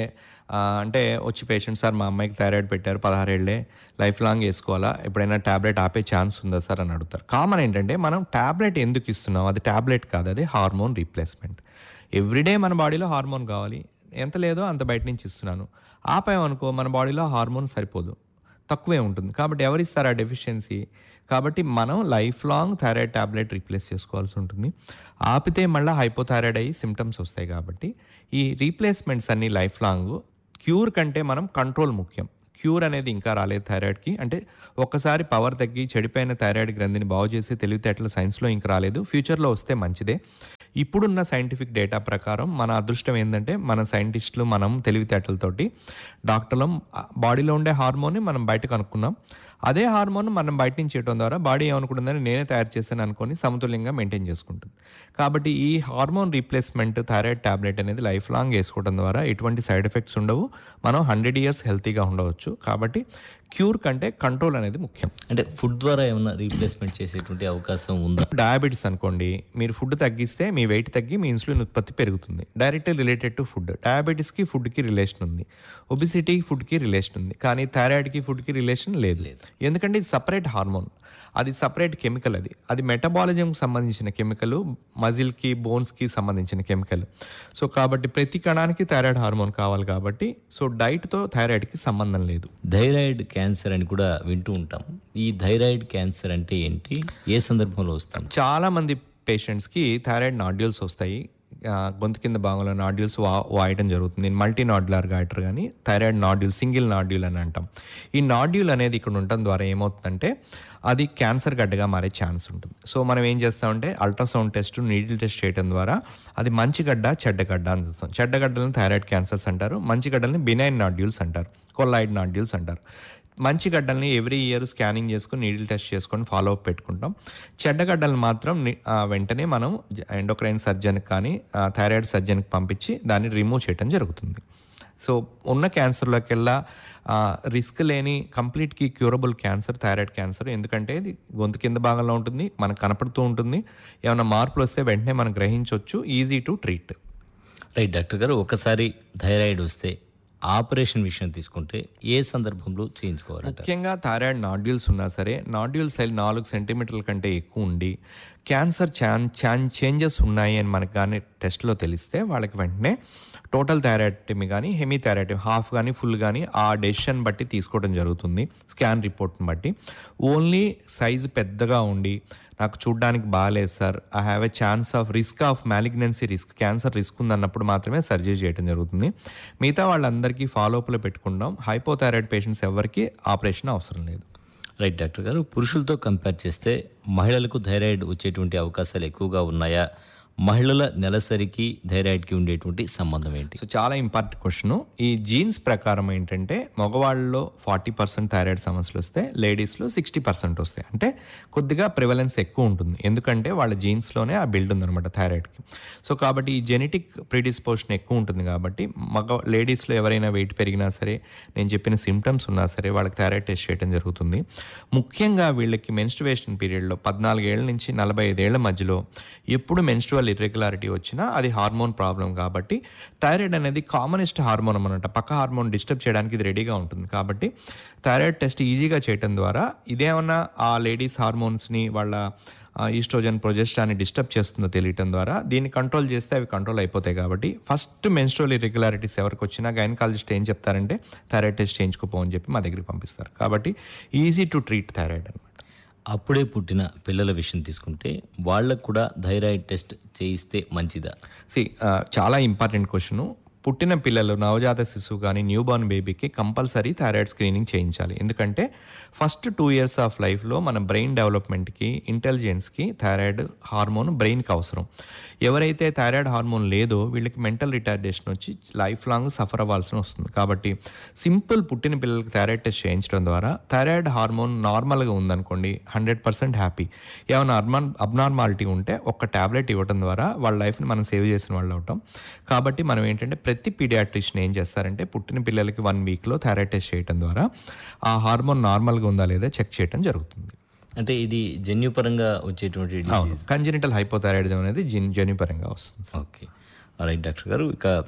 ఆ, అంటే వచ్చి పేషెంట్ సార్ మా అమ్మాయికి థైరాయిడ్ పెట్టారు పదహారేళ్లే లైఫ్ లాంగ్ వేసుకోవాలా ఎప్పుడైనా ట్యాబ్లెట్ ఆపే ఛాన్స్ ఉందా సార్ అని అడుగుతారు కామన్ ఏంటంటే మనం ట్యాబ్లెట్ ఎందుకు ఇస్తున్నాం అది ట్యాబ్లెట్ కాదు అది హార్మోన్ రీప్లేస్మెంట్ ఎవ్రీడే మన బాడీలో హార్మోన్ కావాలి ఎంత లేదో అంత బయట నుంచి ఇస్తున్నాను ఆపామనుకో మన బాడీలో హార్మోన్ సరిపోదు తక్కువే ఉంటుంది కాబట్టి ఎవరిస్తారు ఆ డెఫిషియన్సీ కాబట్టి మనం lifelong thyroid tablet replace చేసుకోవాల్సి ఉంటుంది ఆపితే మళ్ళీ హైపోథైరాయిడ్ అయ్యి సిమ్టమ్స్ వస్తాయి కాబట్టి ఈ రీప్లేస్మెంట్స్ అన్ని లైఫ్ లాంగ్ క్యూర్ కంటే మనం కంట్రోల్ ముఖ్యం క్యూర్ అనేది ఇంకా రాలేదు థైరాయిడ్కి అంటే ఒక్కసారి పవర్ తగ్గి చెడిపోయిన థైరాయిడ్ గ్రంథిని బాగు చేసి తెలివితేటలు సైన్స్లో ఇంకా రాలేదు ఫ్యూచర్లో వస్తే మంచిదే ఇప్పుడున్న సైంటిఫిక్ డేటా ప్రకారం మన అదృష్టం ఏంటంటే మన సైంటిస్టులు మనం తెలివితేటలతోటి డాక్టర్లం బాడీలో ఉండే హార్మోన్ని మనం బయట కనుక్కున్నాం అదే హార్మోన్ మనం బయట నుంచి చేయడం ద్వారా బాడీ ఏమనుకుంటుందని నేనే తయారు చేశాను అనుకొని సమతుల్యంగా మెయింటైన్ చేసుకుంటుంది కాబట్టి ఈ హార్మోన్ రీప్లేస్మెంట్ థైరాయిడ్ టాబ్లెట్ అనేది లైఫ్ లాంగ్ వేసుకోవడం ద్వారా ఎటువంటి సైడ్ ఎఫెక్ట్స్ ఉండవు మనం హండ్రెడ్ ఇయర్స్ హెల్తీగా ఉండవచ్చు కాబట్టి క్యూర్ కంటే కంట్రోల్ అనేది ముఖ్యం అంటే ఫుడ్ ద్వారా ఏమైనా రీప్లేస్మెంట్ చేసేటువంటి అవకాశం ఉందా డయాబెటీస్ అనుకోండి మీరు ఫుడ్ తగ్గిస్తే మీ వెయిట్ తగ్గి మీ ఇన్సులిన్ ఉత్పత్తి పెరుగుతుంది డైరెక్ట్ రిలేటెడ్ టు ఫుడ్ డయాబెటీస్కి ఫుడ్కి రిలేషన్ ఉంది ఒబిసిటీ ఫుడ్కి రిలేషన్ ఉంది కానీ థైరాయిడ్కి ఫుడ్కి రిలేషన్ లేదు ఎందుకంటే ఇది సపరేట్ హార్మోన్ అది సపరేట్ కెమికల్ అది అది మెటబాలిజంకి సంబంధించిన కెమికల్ మజిల్కి బోన్స్కి సంబంధించిన కెమికల్ సో కాబట్టి ప్రతి కణానికి థైరాయిడ్ హార్మోన్ కావాలి కాబట్టి సో డైట్తో థైరాయిడ్కి సంబంధం లేదు థైరాయిడ్ క్యాన్సర్ అని కూడా వింటూ ఉంటాం ఈ థైరాయిడ్ క్యాన్సర్ అంటే ఏంటి ఏ సందర్భంలో వస్తుంది చాలా మంది పేషెంట్స్కి థైరాయిడ్ నాడ్యూల్స్ వస్తాయి ఆ, గొంతు కింద భాగంలో నాడ్యూల్స్ వా వాయటం జరుగుతుంది మల్టీ నాడ్యులర్ గాయటర్ కానీ థైరాయిడ్ నాడ్యూల్ సింగిల్ నాడ్యూల్ అని అంటాం ఈ నాడ్యూల్ అనేది ఇక్కడ ఉండటం ద్వారా ఏమవుతుందంటే అది క్యాన్సర్ గడ్డగా మారే ఛాన్స్ ఉంటుంది సో మనం ఏం చేస్తామంటే అల్ట్రాసౌండ్ టెస్ట్ నీడిల్ టెస్ట్ చేయడం ద్వారా అది మంచి గడ్డ చెడ్డ గడ్డ అని చూస్తాం చెడ్డ గడ్డలను థైరాయిడ్ క్యాన్సర్స్ అంటారు మంచి గడ్డల్ని బినైన్ నాడ్యూల్స్ అంటారు కొల్లాయిడ్ నాడ్యూల్స్ అంటారు మంచి గడ్డల్ని ఎవ్రీ ఇయర్ స్కానింగ్ చేసుకుని నీడిల్ టెస్ట్ చేసుకొని ఫాలో అప్ పెట్టుకుంటాం చెడ్డ గడ్డలను మాత్రం ని- ఆ, వెంటనే మనం ఎండోక్రైన్ సర్జన్కి కానీ థైరాయిడ్ సర్జన్కి పంపించి దాన్ని రిమూవ్ చేయడం జరుగుతుంది సో ఉన్న క్యాన్సర్లోకెల్లా రిస్క్ లేని కంప్లీట్కి క్యూరబుల్ క్యాన్సర్ థైరాయిడ్ క్యాన్సర్ ఎందుకంటే ఇది గొంతు కింద భాగంలో ఉంటుంది మనకు కనపడుతూ ఉంటుంది ఏమైనా మార్పులు వస్తే వెంటనే మనం గ్రహించవచ్చు easy to treat right doctor గారు ఒకసారి థైరాయిడ్ వస్తే ఆపరేషన్ విషయం తీసుకుంటే ఏ సందర్భంలో చేయించుకోవాలంట ముఖ్యంగా థైరాయిడ్ నాడ్యూల్స్ ఉన్నా సరే నాడ్యూల్ సైల్ నాలుగు సెంటీమీటర్ల కంటే ఎక్కువ ఉండి క్యాన్సర్ ఛాన్ ఛాన్ చేంజెస్ ఉన్నాయి అని మనకు కానీ టెస్ట్లో తెలిస్తే వాళ్ళకి వెంటనే టోటల్ థైరాయిడటమీ కానీ హెమీ థైరాయిడటమీ హాఫ్ కానీ ఫుల్ కానీ ఆ డెసిషన్ బట్టి తీసుకోవడం జరుగుతుంది స్కాన్ రిపోర్ట్ని బట్టి ఓన్లీ సైజు పెద్దగా ఉండి నాకు చూడ్డానికి బాగాలేదు sir I have a chance of risk of malignancy risk cancer risk ఉందన్నప్పుడు మాత్రమే సర్జరీ చేయడం జరుగుతుంది మిగతా వాళ్ళందరికీ ఫాలోఅప్లో పెట్టుకుంటాం హైపోథైరాయిడ్ పేషెంట్స్ ఎవరికి ఆపరేషన్ అవసరం లేదు రైట్ డాక్టర్ గారు పురుషులతో కంపేర్ చేస్తే మహిళలకు థైరాయిడ్ వచ్చేటువంటి అవకాశాలు ఎక్కువగా ఉన్నాయా మహిళల నెలసరికి థైరాయిడ్కి ఉండేటువంటి సంబంధం ఏంటి సో చాలా ఇంపార్టెంట్ క్వశ్చన్ ఈ జీన్స్ ప్రకారం ఏంటంటే మగవాళ్ళలో ఫార్టీ పర్సెంట్ థైరాయిడ్ సమస్యలు వస్తే లేడీస్లో సిక్స్టీ పర్సెంట్ వస్తాయి అంటే కొద్దిగా ప్రివలెన్స్ ఎక్కువ ఉంటుంది ఎందుకంటే వాళ్ళ జీన్స్లోనే ఆ బిల్డ్ ఉందన్నమాట థైరాయిడ్కి సో కాబట్టి ఈ జెనెటిక్ ప్రిడిస్పోషన్ ఎక్కువ ఉంటుంది కాబట్టి మగ లేడీస్లో ఎవరైనా వెయిట్ పెరిగినా సరే నేను చెప్పిన సిమ్టమ్స్ ఉన్నా సరే వాళ్ళకి థైరాయిడ్ టెస్ట్ చేయడం జరుగుతుంది ముఖ్యంగా వీళ్ళకి మెన్స్ట్రువేషన్ పీరియడ్లో పద్నాలుగేళ్ల నుంచి నలభై ఐదేళ్ల మధ్యలో ఎప్పుడు మెన్స్ట్రువల్ ఇర్రెగ్యులారిటీ వచ్చినా అది హార్మోన్ ప్రాబ్లం కాబట్టి థైరాయిడ్ అనేది కామనెస్ట్ హార్మోన్ అనమాట పక్క హార్మోన్ డిస్టర్బ్ చేయడానికి ఇది రెడీగా ఉంటుంది కాబట్టి థైరాయిడ్ టెస్ట్ ఈజీగా చేయడం ద్వారా ఇదేమన్నా ఆ లేడీస్ హార్మోన్స్ని వాళ్ళ ఈస్ట్రోజన్ ప్రొజెస్టాన్ని డిస్టర్బ్ చేస్తుందో తెలియటం ద్వారా దీన్ని కంట్రోల్ చేస్తే అవి కంట్రోల్ అయిపోతాయి కాబట్టి ఫస్ట్ మెన్స్ట్రువల్ ఇర్రెగ్యులారిటీస్ ఎవరికి వచ్చినా గైనకాలజిస్ట్ ఏం చెప్తారంటే థైరాయిడ్ టెస్ట్ చేయించుకోపో అని చెప్పి మా దగ్గరికి పంపిస్తారు కాబట్టి ఈజీ టు ట్రీట్ థైరాయిడ్ అనమాట అప్పుడే పుట్టిన పిల్లల విషయం తీసుకుంటే వాళ్ళకు కూడా థైరాయిడ్ టెస్ట్ చేయిస్తే మంచిదా సి చాలా ఇంపార్టెంట్ క్వశ్చన్ పుట్టిన పిల్లలు నవజాత శిశువు కానీ న్యూ బార్న్ బేబీకి కంపల్సరీ థైరాయిడ్ స్క్రీనింగ్ చేయించాలి ఎందుకంటే ఫస్ట్ టూ ఇయర్స్ ఆఫ్ లైఫ్లో మన బ్రెయిన్ డెవలప్మెంట్కి ఇంటెలిజెన్స్కి థైరాయిడ్ హార్మోన్ బ్రెయిన్కి అవసరం ఎవరైతే థైరాయిడ్ హార్మోన్ లేదో వీళ్ళకి మెంటల్ రిటార్డేషన్ వచ్చి లైఫ్ లాంగ్ సఫర్ అవ్వాల్సి వస్తుంది కాబట్టి సింపుల్ పుట్టిన పిల్లలకి థైరాయిడ్ టెస్ట్ చేయించడం ద్వారా థైరాయిడ్ హార్మోన్ నార్మల్గా ఉందనుకోండి హండ్రెడ్ పర్సెంట్ హ్యాపీ ఏమైనా అర్మాన్ అబ్నార్మాలిటీ ఉంటే ఒక్క టాబ్లెట్ ఇవ్వడం ద్వారా వాళ్ళ లైఫ్ని మనం సేవ్ చేసిన వాళ్ళు అవుతాం కాబట్టి మనం ఏంటంటే ప్రతి పీడియాట్రిషియన్ ఏం చేస్తారంటే పుట్టిన పిల్లలకి వన్ వీక్లో థైరాయిడ్ టెస్ట్ చేయడం ద్వారా ఆ హార్మోన్ నార్మల్గా ఉందా లేదా చెక్ చేయడం జరుగుతుంది అంటే ఇది జన్యుపరంగా వచ్చేటువంటి డిసీజ్ కంజెనిటల్ హైపోథైరాయిడిజం అనేది జిన్ జన్యుపరంగా వస్తుంది ఓకే రైట్ డాక్టర్ గారు ఇక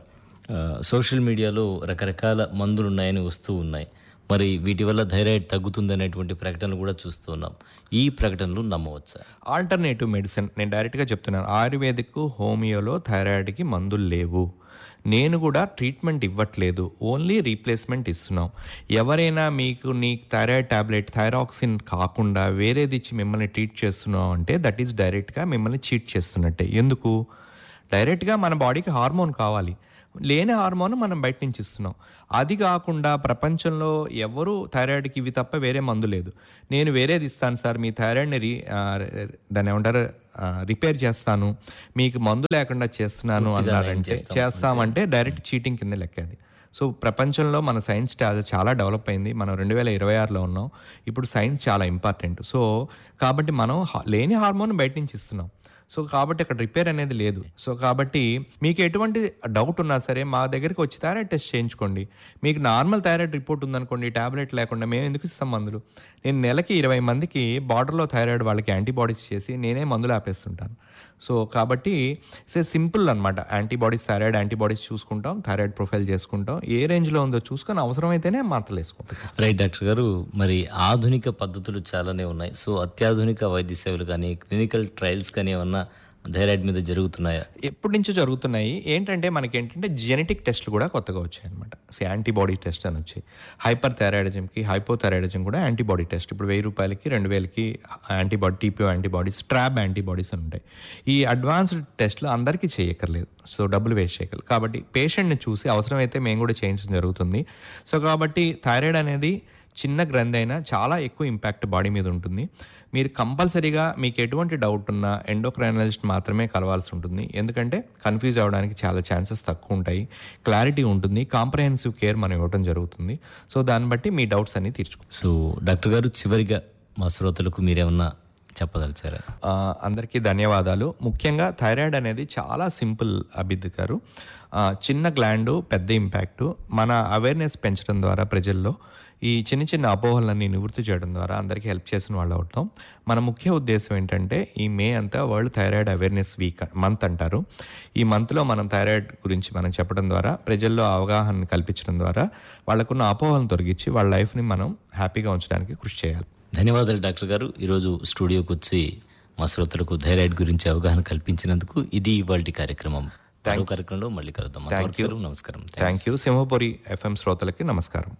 ఆ, సోషల్ మీడియాలో రకరకాల మందులు ఉన్నాయని వస్తూ ఉన్నాయి మరి వీటి వల్ల థైరాయిడ్ తగ్గుతుందనేటువంటి ప్రకటనలు కూడా చూస్తూ ఉన్నాం ఈ ప్రకటనలు నమ్మవచ్చా ఆల్టర్నేటివ్ మెడిసిన్ నేను డైరెక్ట్గా చెప్తున్నాను ఆయుర్వేదిక్ హోమియోలో థైరాయిడ్కి మందులు లేవు నేను కూడా ట్రీట్మెంట్ ఇవ్వట్లేదు ఓన్లీ రీప్లేస్మెంట్ ఇస్తున్నాం ఎవరైనా మీకు నీ థైరాయిడ్ టాబ్లెట్ థైరాక్సిన్ కాకుండా వేరేది ఇచ్చి మిమ్మల్ని ట్రీట్ చేస్తున్నాం అంటే దట్ ఈస్ డైరెక్ట్గా మిమ్మల్ని చీట్ చేస్తున్నట్టే ఎందుకు డైరెక్ట్గా మన బాడీకి హార్మోన్ కావాలి లేని హార్మోన్ మనం బయట నుంచి ఇస్తున్నాం అది కాకుండా ప్రపంచంలో ఎవరు థైరాయిడ్కి ఇవి తప్ప వేరే మందు లేదు నేను వేరేది ఇస్తాను సార్ మీ థైరాయిడ్ని రీ ఆ, దాన్ని ఏమంటారు ఆ, రిపేర్ చేస్తాను మీకు మందు లేకుండా చేస్తున్నాను పూర్తిగా నయం అన్నారంటే చేస్తాం చేస్తామంటే డైరెక్ట్ చీటింగ్ కింద లెక్క అది సో ప్రపంచంలో మన సైన్స్ చా- చాలా డెవలప్ అయింది మనం రెండు వేల ఇరవై ఆరులో ఉన్నాం ఇప్పుడు సైన్స్ చాలా ఇంపార్టెంట్ సో కాబట్టి మనం హా- లేని హార్మోన్ బయట నుంచి ఇస్తున్నాం సో కాబట్టి అక్కడ రిపేర్ అనేది లేదు సో కాబట్టి మీకు ఎటువంటి డౌట్ ఉన్నా సరే మా దగ్గరికి వచ్చి థైరాయిడ్ టెస్ట్ చేయించుకోండి మీకు నార్మల్ థైరాయిడ్ రిపోర్ట్ ఉందనుకోండి టాబ్లెట్ లేకుండా మేము ఎందుకు ఇస్తాం మందులు నేను నెలకి ఇరవై మందికి బార్డర్లో థైరాయిడ్ వాళ్ళకి యాంటీబాడీస్ చేసి నేనే మందులు ఆపేస్తుంటాను సో కాబట్టి సే సింపుల్ అనమాట యాంటీబాడీస్ థైరాయిడ్ యాంటీబాడీస్ చూసుకుంటాం థైరాయిడ్ ప్రొఫైల్ చేసుకుంటాం ఏ రేంజ్లో ఉందో చూసుకొని అవసరమైతేనే మాత్రలు వేసుకుంటాం రైట్ డాక్టర్ గారు మరి ఆధునిక పద్ధతులు చాలానే ఉన్నాయి సో అత్యాధునిక వైద్య సేవలు కానీ క్లినికల్ ట్రయల్స్ కానీ ఏమన్నా థైరాయిడ్ మీద జరుగుతున్నాయా ఎప్పటి నుంచో జరుగుతున్నాయి ఏంటంటే మనకి ఏంటంటే జెనెటిక్ టెస్ట్లు కూడా కొత్తగా వచ్చాయి అనమాట యాంటీబాడీ టెస్ట్ అని వచ్చాయి హైపర్ థైరాయిడిజంకి హైపోథైరాయిడిజం కూడా యాంటీబాడీ టెస్ట్ ఇప్పుడు వెయ్యి రూపాయలకి రెండు వేలకి antibody TPO antibodies TRAb antibodies అని ఉంటాయి ఈ అడ్వాన్స్డ్ టెస్ట్లు అందరికీ చేయక్కర్లేదు సో డబ్బులు వేస్ట్ చేయగలరు కాబట్టి పేషెంట్ని చూసి అవసరమైతే మేము కూడా చేయించడం జరుగుతుంది సో కాబట్టి థైరాయిడ్ అనేది చిన్న గ్రంథి అయినా చాలా ఎక్కువ ఇంపాక్ట్ బాడీ మీద ఉంటుంది మీరు కంపల్సరీగా మీకు ఎటువంటి డౌట్ ఉన్నా ఎండోక్రైనాలజిస్ట్ మాత్రమే కలవాల్సి ఉంటుంది ఎందుకంటే కన్ఫ్యూజ్ అవ్వడానికి చాలా ఛాన్సెస్ తక్కువ ఉంటాయి క్లారిటీ ఉంటుంది కాంప్రహెన్సివ్ కేర్ మనం ఇవ్వడం జరుగుతుంది సో దాన్ని బట్టి మీ డౌట్స్ అన్ని తీర్చుకో సో డాక్టర్ గారు చివరిగా మా శ్రోతలకు మీరేమన్నా చెప్పదలిచారా ఆ, అందరికీ ధన్యవాదాలు ముఖ్యంగా థైరాయిడ్ అనేది చాలా సింపుల్ అభిద్ గారు ఆ, చిన్న గ్లాండ్ పెద్ద ఇంపాక్ట్ మన అవేర్నెస్ పెంచడం ద్వారా ప్రజల్లో ఈ చిన్న చిన్న అపోహలన్నీ నివృత్తి చేయడం ద్వారా అందరికీ హెల్ప్ చేసిన వాళ్ళు అవుతాం మన ముఖ్య ఉద్దేశం ఏంటంటే ఈ మే అంతా world thyroid awareness week month అంటారు ఈ మంత్లో మనం థైరాయిడ్ గురించి మనం చెప్పడం ద్వారా ప్రజల్లో అవగాహన కల్పించడం ద్వారా వాళ్ళకున్న అపోహలను తొలగించి వాళ్ళ లైఫ్ని మనం హ్యాపీగా ఉంచడానికి కృషి చేయాలి ధన్యవాదాలు డాక్టర్ గారు ఈరోజు స్టూడియోకి వచ్చి మా శ్రోతలకు థైరాయిడ్ గురించి అవగాహన కల్పించినందుకు ఇది ఇవాళ కార్యక్రమం మరో కార్యక్రమంలో మళ్ళీ కలుద్దాం థ్యాంక్ అంతవరకు యూ సెలవు. నమస్కారం థ్యాంక్ యూ సింహపురి ఎఫ్ఎం శ్రోతలకి నమస్కారం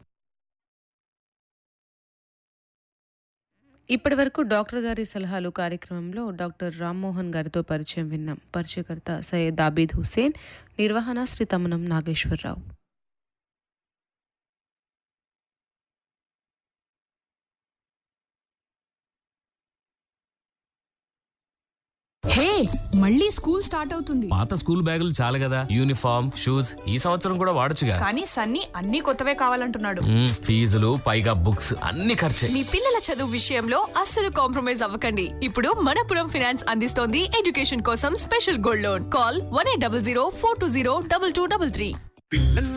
ఇప్పటి వరకు డాక్టర్ గారి సలహాలు కార్యక్రమంలో డాక్టర్ రామ్మోహన్ గారితో పరిచయం విన్నాం పరిచయకర్త సయ్యద్ ఆబీద్ హుసేన్ నిర్వహణ శ్రీ తమనం నాగేశ్వరరావు హే మళ్ళీ స్కూల్ స్టార్ట్ అవుతుంది పాత స్కూల్ బ్యాగులు చాలు కదా యూనిఫామ్ షూస్ ఈ సంవత్సరం కూడా వాడొచ్చుగా కానీ సన్నీ అన్ని కొత్తవే కావాలంటున్నాడు మ్మ్, ఫీజులు పైగా బుక్స్ అన్ని ఖర్చే మీ పిల్లల చదువు విషయంలో అస్సలు కాంప్రమైజ్ అవ్వకండి ఇప్పుడు మనపురం ఫినాన్స్ అందిస్తోంది ఎడ్యుకేషన్ కోసం special gold loan call one eight double zero four two zero double two double three పిల్లల